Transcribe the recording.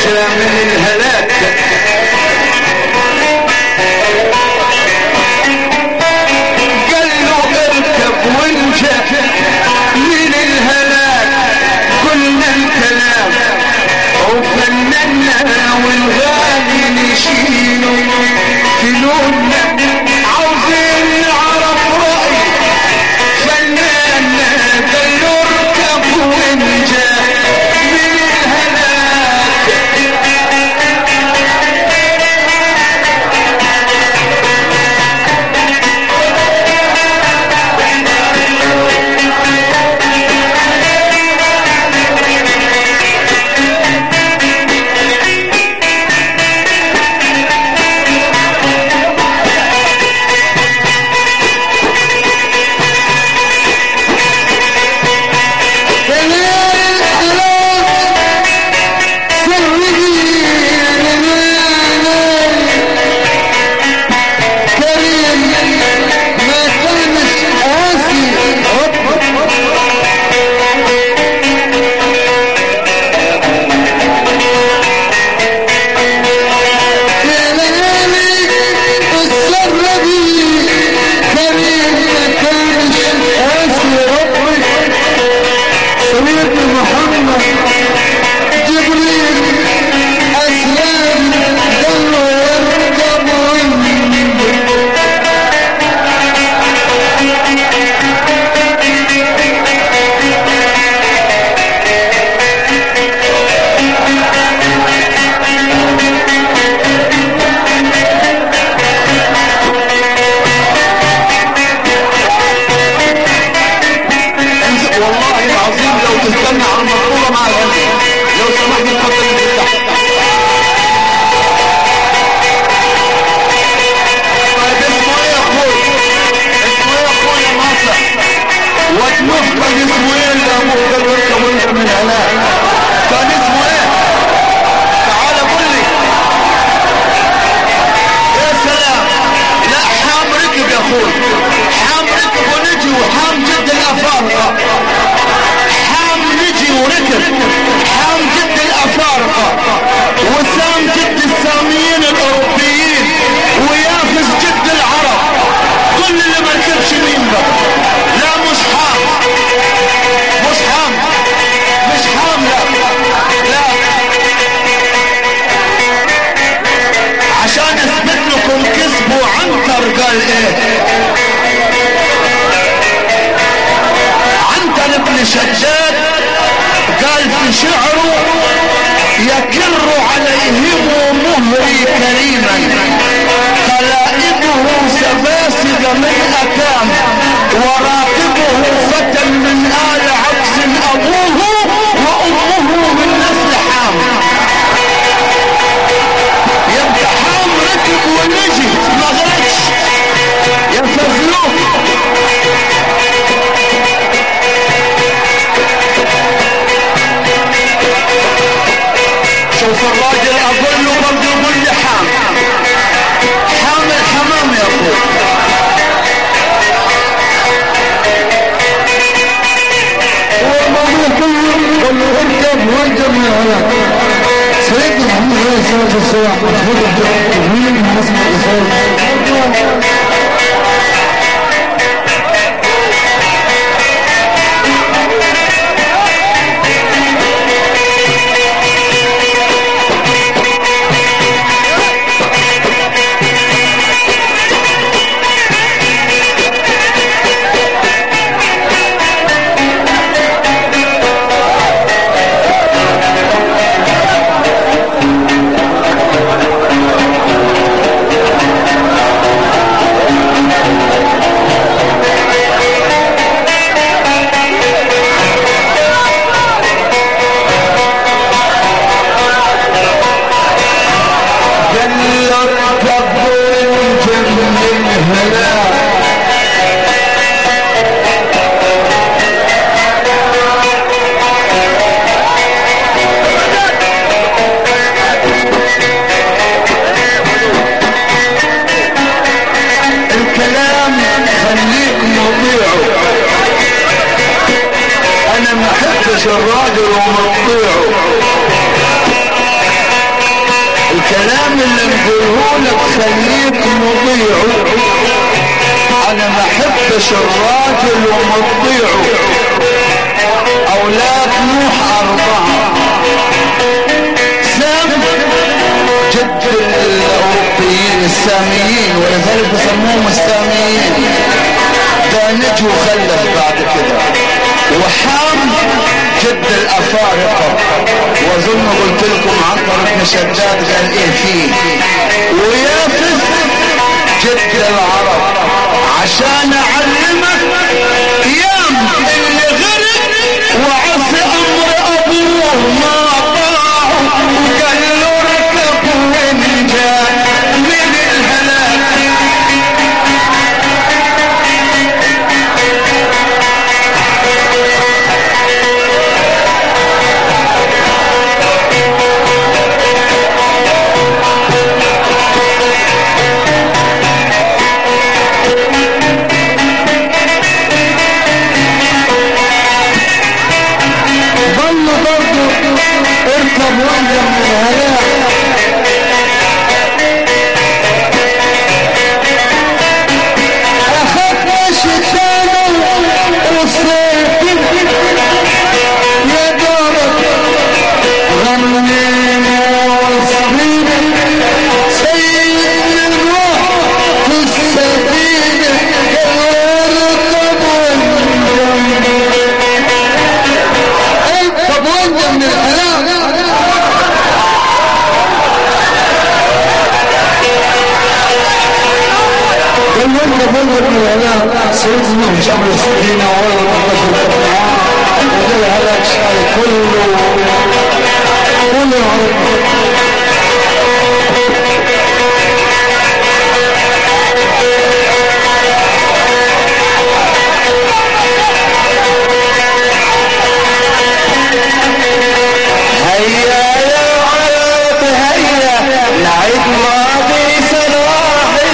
وانجى من الهلاك قال له اركب وانجى من الهلاك قلنا الكلام وفننا والغالي نشيله كلنا عاوزين نعرف رأي فنانا قال له اركب وانجى من الهلاك سيدنا محمد جبريل أسلام قالوا يركبون والله العظيم لو تستنى على المطلوبة مع الغني لو سمحت تفضل من تحت طيب اسمه ايه يا اخوي اسمه ايه يا اخوي يا ناصر وتنفضل اسمه ايه اللي ابوه قال اركب وانت من هناك كان اسمه ايه تعال قول لي يا سلام لا حام ركب يا اخوي حام ركب ونجي وحام جد الافارقه حام نجي وركب حام جد الافارقه وسام جد الساميين الاوروبيين ويافز جد العرب كل اللي ما ركبش مين بقى لا مش حام مش حام مش حام لا لا عشان اثبت لكم كذبوا عنتر قال ايه عنتر ابن شداد قال في شعره يكر عليهم مهري كريما خلائقه سفاسد من أكام وراقبه فتى من آل عبس أبوه وأمه من نسل حام يبقى حام ركب ونجي ما غلطش يا فزلوك شوف الراجل اقول له برضه يقول لي حام حام الحمام يا اخوي والموضوع كله قال له اركب واركب من هناك سيدنا محمد عليه الصلاه والسلام محمود الجبريل من اسم الرسول الكلام خليك مطيعه انا ما احبش الراجل ومطيعه الكلام اللي نقوله لك خليك مطيع انا ما احبش الراجل ومطيعه اولاد نوح اربعة سام جد الاوروبيين الساميين ولذلك بسموهم الساميين ده نجو خلف بعد كده وحام جد الافارقه واظن قلت لكم عنتر بن شداد قال ايه فيه ويافس جد العرب عشان اعلمك يام اللي غرق وعصي امر ابوه ما طاعه وقال له اركب وانجا من الهلاك ظل برضه اركب وانجا من الهلاك اخذنا شتانه وصيف يا دارك غنينا وصحينا سيد الروح في السفينة اركب اركب وانجا من الهلاك والوالد بلغ من الهلاك سيدنا مش امر السكينة ولا المحبة القرآن وده الهلاك شاي كله كله عرب